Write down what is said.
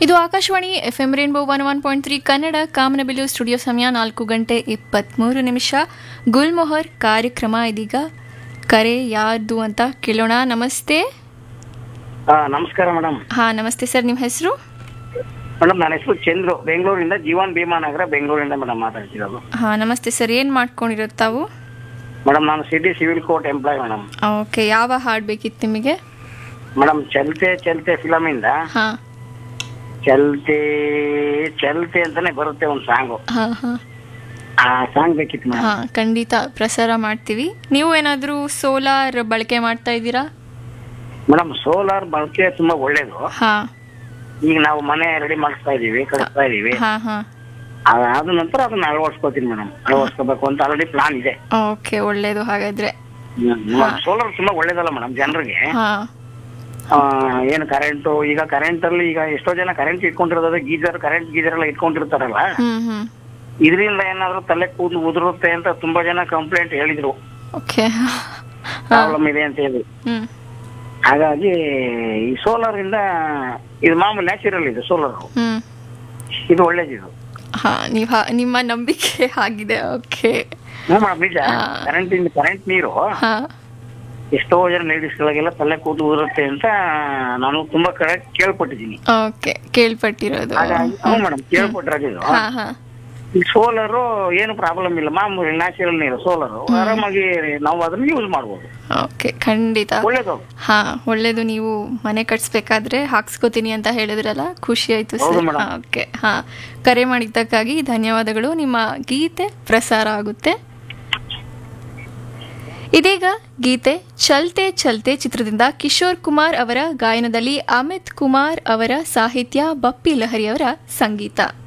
ಇದು Akashvani F M rainbow one one point three Kannada ಕಾಮನಬಿಲ್ಲು studio ಸಮಯ ನಾಲ್ಕು ಗಂಟೆ ಇಪ್ಪತ್ತ್ಮೂರು ನಿಮಿಷ ಗುಲ್ಮೊಹರ್ ಕಾರ್ಯಕ್ರಮ ಇದೀಗ ಕರೆ ಯಾರ್ದು ಅಂತ ಕೇಳೋಣ ನಮಸ್ತೆ ಹಾ ನಮಸ್ಕಾರ ಮೇಡಮ್ ಹಾಂ ನಮಸ್ತೆ ಸರ್ ನಿಮ್ಮ ಹೆಸರು ಮೇಡಮ್ ನನ್ನ ಹೆಸರು ಚಂದ್ರು ಬೆಂಗಳೂರಿಂದ ಜೀವನ್ ಭೀಮಾನಗರ ಬೆಂಗಳೂರಿಂದ ಮೇಡಮ್ ಮಾತಾಡ್ತಿರೋದು ಹಾಂ ನಮಸ್ತೆ ಸರ್ ಏನು ಮಾಡ್ಕೊಂಡಿರೋದು ತಾವು ಮೇಡಮ್ ನಾನು city civil court employee madam okay ಯಾವ ಹಾಡು ಬೇಕಿತ್ತು ನಿಮಗೆ ಮೇಡಮ್ ಚಲ್ತೆ ಚಲ್ತೆ ಫಿಲಮ್ ಇಂದ ಹಾಂ ಚಲ್ತೆ ಚಲ್ತೆ ಅಂತಾನೆ ಬರುತ್ತೆ ಒಂದು ಸಾಂಗು ಹಾಂ ಹಾಂ ಆ ಸಾಂಗ್ ಬೇಕಿತ್ತು ಮೇಡಮ್ ಹಾಂ ಖಂಡಿತ ಪ್ರಸಾರ ಮಾಡ್ತೀವಿ ನೀವು ಏನಾದರೂ ಸೋಲಾರ್ ಬಳಕೆ ಮಾಡ್ತಾ ಇದ್ದೀರಾ ಮೇಡಮ್ ಸೋಲಾರ್ ಬಳಕೆ ತುಂಬಾ ಒಳ್ಳೇದು ಹಾಂ ಈಗ ನಾವು ಮನೆ ರೆಡಿ ಮಾಡಿಸ್ತಾ ಇದೀವಿ ಕಳಿಸ್ತಾ ಇದೀವಿ ಹಾಂ ಹಾಂ ಅದಾದ ನಂತರ ಅದನ್ನ ಅಳವಡಿಸ್ಕೋತೀನಿ ಮೇಡಮ್ ಅಳವಡಿಸ್ಕೋಬೇಕು ಅಂತ ಆಲ್ರೆಡಿ ಪ್ಲಾನ್ ಇದೆ ಓಕೆ ಒಳ್ಳೇದು ಹಾಗಾದ್ರೆ ಸೋಲಾರ್ ತುಂಬಾ ಒಳ್ಳೇದಲ್ಲ ಮೇಡಮ್ ಜನರಿಗೆ ಹಾಂ ಆ, ಏನು ಕರೆಂಟು ಈಗ ಕರೆಂಟ್ ಅಲ್ಲಿ ಈಗ ಎಷ್ಟೋ ಜನ ಕರೆಂಟ್ ಇಟ್ಕೊಂಡಿರೋದು ಗೀಜರ್ ಕರೆಂಟ್ ಗೀಜರ್ ಎಲ್ಲ ಇಟ್ಕೊಂಡಿರ್ತಾರಲ್ಲ ಹ್ಞೂ ಹ್ಞೂ ಇದರಿಂದ ಏನಾದ್ರು ತಲೆ ಕೂದಲು ಉದುರುತ್ತೆ ಅಂತ ತುಂಬಾ ಜನ ಕಂಪ್ಲೇಂಟ್ ಹೇಳಿದ್ರು ಓಕೆ ಪ್ರಾಬ್ಲಮ್ ಇದೆ ಅಂತ ಹೇಳಿ ಹ್ಞೂ ಹಾಗಾಗಿ ಈ ಸೋಲಾರ್ ಇಂದ ಇದು ಮಾಮೂಲಿ ನ್ಯಾಚುರಲ್ ಇದು ಸೋಲಾರ್ ಹ್ಞೂ ಇದು ಒಳ್ಳೇದಿದು ಹಾಂ ನೀವು ನಿಮ್ಮ ನಂಬಿಕೆ ಆಗಿದೆ ಓಕೆ ಹ್ಞೂ ಮೇಡಮ್ ನಿಜ ಹಾ. ಕರೆಂಟ್ ಇಂದ ಕರೆಂಟ್ ನೀರು ಹಾಂ ಎಷ್ಟೋ ಜನ ಲೇಡೀಸ್ಗಳಿಗೆಲ್ಲ ತಲೆ ಕೂದಲು ಉದುರುತ್ತೆ ಅಂತ ನಾನು ತುಂಬಾ ಕಡೆ ಕೇಳ್ಪಟ್ಟಿದ್ದೀನಿ ಓಕೆ ಕೇಳ್ಪಟ್ಟಿರೋದು ಹಾಗಾಗಿ ಹ್ಞೂ ಮೇಡಮ್ ಕೇಳ್ಪಟ್ಟಿರೋದು ಹಾಂ ಹಾಂ ಈ ಸೋಲಾರು ಏನು ಪ್ರಾಬ್ಲಮ್ ಇಲ್ಲ ಮಾಮೂಲಿ ನ್ಯಾಚುರಲ್ ನೀರು ಸೋಲಾರು ಆರಾಮಾಗಿ ನಾವು ಅದನ್ನ ಯೂಸ್ ಮಾಡ್ಬೋದು ಓಕೆ ಖಂಡಿತ ಒಳ್ಳೇದು ಹಾಂ ಒಳ್ಳೇದು ನೀವು ಮನೆ ಕಟ್ಸ್ಬೇಕಾದ್ರೆ ಹಾಕ್ಸ್ಕೋತೀನಿ ಅಂತ ಹೇಳಿದ್ರಲ್ಲ ಖುಷಿ ಆಯ್ತು ಹೌದು ಸರ್ madam. ಓಕೆ ಹಾಂ ಕರೆ ಮಾಡಿದ್ದಕ್ಕಾಗಿ ಧನ್ಯವಾದಗಳು ನಿಮ್ಮ ಗೀತೆ ಪ್ರಸಾರ ಆಗುತ್ತೆ ಇದೀಗ ಗೀತೆ ಚಲ್ತೆ ಚಲ್ತೆ ಚಿತ್ರದಿಂದ ಕಿಶೋರ್ ಕುಮಾರ್ ಅವರ ಗಾಯನದಲ್ಲಿ ಅಮಿತ್ ಕುಮಾರ್ ಅವರ ಸಾಹಿತ್ಯ ಬಪ್ಪಿ ಲಹರಿ ಅವರ ಸಂಗೀತ